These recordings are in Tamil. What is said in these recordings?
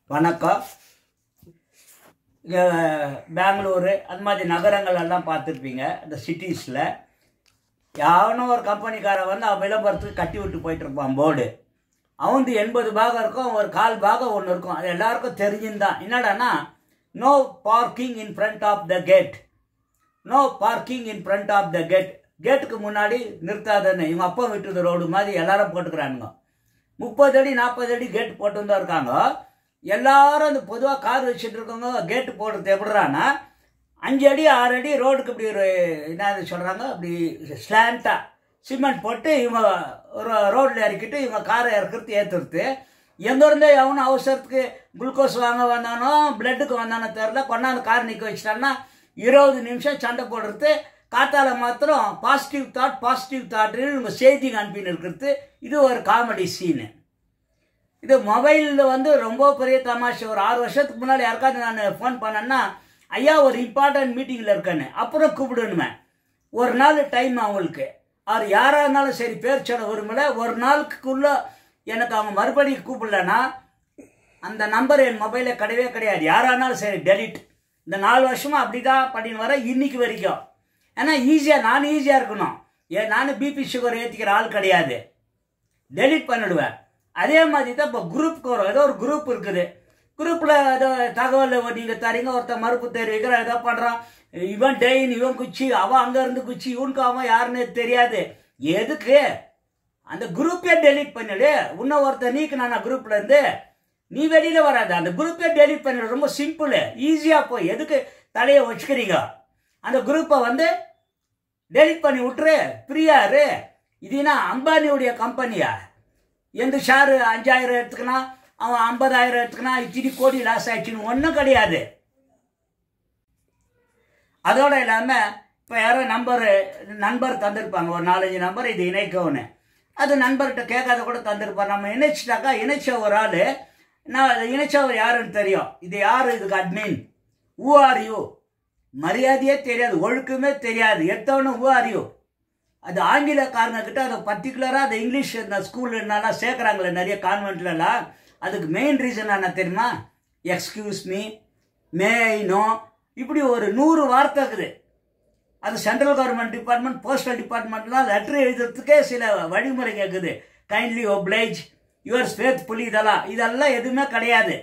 வணக்கம் இங்கே பெங்களூரு அது மாதிரி நகரங்கள் எல்லாம் பார்த்துருப்பீங்க இந்த சிட்டிஸில் யாவனோ ஒரு கம்பெனிக்காரன் வந்து அவன் விளம்பரத்துக்கு கட்டி விட்டு போயிட்டு இருப்பான் போர்டு அவந்து எண்பது பாகம் இருக்கும் ஒரு கால் பாகம் ஒன்று இருக்கும் அது எல்லாருக்கும் தெரிஞ்சுந்தான் என்னடான்னா no parking in front of the gate no parking in front of the gate கேட்டுக்கு முன்னாடி நிறுத்தாதன்னு இவங்க அப்பா விட்டுறது ரோடு மாதிரி எல்லாரும் போட்டுக்கிறானுங்க முப்பது அடி நாற்பது அடி கேட் போட்டு தான் இருக்காங்க எல்லாரும் அந்த பொதுவாக கார் வச்சுட்டு இருக்கவங்க கேட்டு போடுறது எப்படிறான்னா அஞ்சு அடி ஆறு அடி ரோடுக்கு இப்படி ஒரு என்ன சொல்கிறாங்க அப்படி ஸ்லாண்டாக சிமெண்ட் போட்டு இவங்க ஒரு ரோட்டில் இறக்கிட்டு இவங்க காரை இறக்குறது ஏற்றுறது எங்கேருந்தோ எவனும் அவசரத்துக்கு குளுக்கோஸ் வாங்க வந்தானோ பிளட்டுக்கு வந்தானோ தெரில கொண்டாந்து கார் நிற்க வச்சிட்டான்னா இருபது நிமிஷம் சண்டை போடுறது காத்தால மாத்திரம் பாசிட்டிவ் தாட் பாசிட்டிவ் தாட்னு இவங்க செய்திக்கு அனுப்பின்னு இருக்கிறது இது ஒரு காமெடி சீனு இது மொபைலில் வந்து ரொம்ப பெரிய தமாஷை ஒரு ஆறு வருஷத்துக்கு முன்னாடி யாருக்காவது நான் ஃபோன் பண்ணேன்னா ஐயா ஒரு இம்பார்ட்டன்ட் மீட்டிங்கில் இருக்கேன்னு அப்புறம் கூப்பிடணுமே ஒரு நாள் டைம் அவங்களுக்கு அவர் யாராக இருந்தாலும் சரி பேர் சொல்ல விரும்பல ஒரு நாளுக்குள்ள எனக்கு அவங்க மறுபடியும் கூப்பிடலன்னா அந்த நம்பர் என் மொபைலில் கிடையவே கிடையாது யாராக இருந்தாலும் சரி டெலிட் இந்த நாலு வருஷமாக அப்படி தான் பண்ணின்னு வர இன்னைக்கு வரைக்கும் ஏன்னா ஈஸியாக நான் ஈஸியாக இருக்கணும் ஏன் நானும் பிபி சுகர் ஏற்றிக்கிற ஆள் கிடையாது டெலிட் பண்ணிடுவேன் அதே மாதிரி தான் இப்போ குரூப்புக்கு வரும் ஏதோ ஒரு குரூப் இருக்குது குரூப்பில் ஏதோ தகவல் நீங்கள் தரீங்க ஒருத்தன் மறுப்பு தெரிவிக்கிறான் ஏதோ பண்ணுறான் இவன் டெயின் இவன் குச்சி அவன் அங்கேருந்து குச்சி இவனுக்கு அவன் யாருன்னு தெரியாது எதுக்கு அந்த குரூப்பே டெலீட் பண்ணிடு இன்னும் ஒருத்தன் நீக்கு நான் குரூப்ல இருந்து நீ வெளியில வராது அந்த குரூப்பே டெலீட் பண்ணிடு ரொம்ப சிம்பிள் ஈஸியா போய் எதுக்கு தலையை வச்சுக்கிறீங்க அந்த குரூப்பை வந்து டெலீட் பண்ணி விட்டுரு ஃப்ரீயா இரு இதுனா அம்பானியுடைய கம்பெனியா எந்த ஷேரு அஞ்சாயிரம் எடுத்துக்கினா அவன் ஐம்பதாயிரம் எடுத்துக்கினா இத்தனை கோடி லாஸ் ஆயிடுச்சுன்னு ஒன்றும் கிடையாது அதோட இல்லாமல் இப்போ யாரோ நம்பர் நண்பர் தந்திருப்பாங்க ஒரு நாலஞ்சு நம்பர் இது இணைக்கவுன்னு அது நண்பர்கிட்ட கேட்காத கூட தந்திருப்பார் நம்ம இணைச்சிட்டாக்கா இணைச்ச ஒரு ஆள் நான் அதை இணைச்சவர் யாருன்னு தெரியும் இது யார் இதுக்கு அட்மின் ஊ ஆர் யூ மரியாதையே தெரியாது ஒழுக்கமே தெரியாது எடுத்தவொன்னு ஊ ஆர் யூ அது ஆங்கிலக்காரங்க கிட்ட அதை பர்டிகுலராக அது இங்கிலீஷ் இந்த ஸ்கூல்லாம் சேர்க்குறாங்களே நிறைய கான்வென்ட்லலாம் அதுக்கு மெயின் ரீசன் என்ன தெரியுமா எக்ஸ்கியூஸ் மீ மே நோ இப்படி ஒரு நூறு வார்த்தை இருக்குது அது சென்ட்ரல் கவர்மெண்ட் டிபார்ட்மெண்ட் போஸ்டல் டிபார்ட்மெண்ட்லாம் லெட்டர் எழுதுறதுக்கே சில வழிமுறை கேட்குது கைண்ட்லி ஒப்ளைஜ் யுவர்ஸ் ஃபேத்ஃபுல்லி இதெல்லாம் இதெல்லாம் எதுவுமே கிடையாது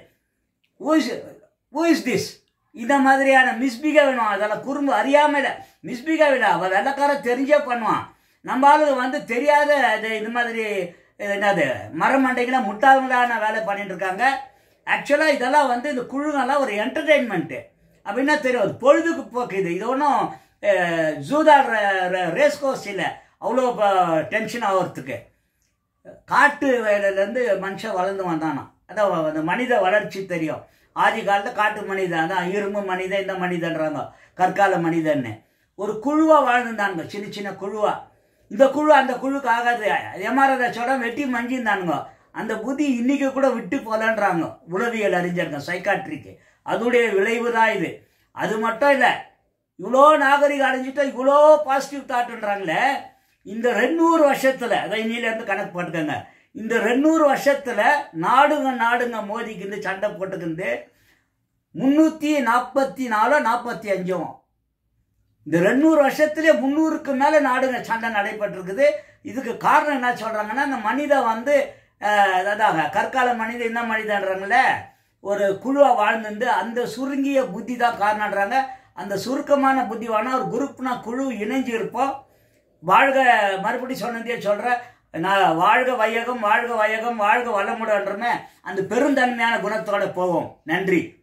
ஹூ இஸ் திஸ் இந்த மாதிரியான மிஸ்பிகா வேணும் அதெல்லாம் குறும்பு அறியாமல் மிஸ்பிகா விட அவள் வெள்ளக்கார தெரிஞ்சே பண்ணுவான் நம்ம ஆளுங்க வந்து தெரியாத இது இந்த மாதிரி என்னது மரமண்டைகளை முட்டாள்களான வேலை பண்ணிட்டு இருக்காங்க ஆக்சுவலாக இதெல்லாம் வந்து இந்த குழுங்கெல்லாம் ஒரு என்டர்டெயின்மெண்ட்டு அப்படின்னா தெரியும் அது பொழுதுக்கு போக்கு இது இது ஒன்றும் ஜூதாடுற ரேஸ் கோர்ஸ் இல்லை அவ்வளோ டென்ஷன் ஆகிறதுக்கு காட்டு வேலையிலேருந்து மனுஷன் வளர்ந்து வந்தானா அதான் அந்த மனித வளர்ச்சி தெரியும் ஆதி காலத்தில் காட்டு மனிதன் அதான் இரும்பு மனிதன் இந்த மனிதன்றாங்க கற்கால மனிதன்னு ஒரு குழுவாக வாழ்ந்துருந்தானுங்க சின்ன சின்ன குழுவாக இந்த குழு அந்த குழுக்கு ஆகாது எம்ஆர்ஐ சொல்ல வெட்டி மஞ்சிருந்தானுங்க அந்த புத்தி இன்னைக்கு கூட விட்டு போலன்றாங்க உளவியல் அறிஞருங்க சைக்காட்ரிக்கு அதோடைய விளைவு தான் இது அது மட்டும் இல்லை இவ்வளோ நாகரிகம் அடைஞ்சிட்டா இவ்வளோ பாசிட்டிவ் தாட்டுன்றாங்களே இந்த ரெண்டூறு வருஷத்தில் அதை இன்னிலேருந்து கணக்கு போட்டுக்கோங்க இந்த ரெண்டூறு வருஷத்தில் நாடுங்க நாடுங்க மோதிக்கிந்து சண்டை போட்டுக்கிந்து முந்நூற்றி நாற்பத்தி நாலோ நாற்பத்தி அஞ்சும் இந்த ரெண்டூறு வருஷத்துலேயே முந்நூறுக்கு மேலே நாடுங்க சண்டை நடைபெற்றிருக்குது இதுக்கு காரணம் என்ன சொல்கிறாங்கன்னா இந்த மனிதன் வந்து அதாங்க கற்கால மனிதன் என்ன மனிதன்றாங்களே ஒரு குழுவாக வாழ்ந்துருந்து அந்த சுருங்கிய புத்தி தான் காரணன்றாங்க அந்த சுருக்கமான புத்தி வேணா ஒரு குரூப்னா குழு இணைஞ்சு இருப்போம் வாழ்க மறுபடி சொன்னதே சொல்கிறேன் நான் வாழ்க வையகம் வாழ்க வையகம் வாழ்க வளமுடன்றமே அந்த பெருந்தன்மையான குணத்தோட போவோம் நன்றி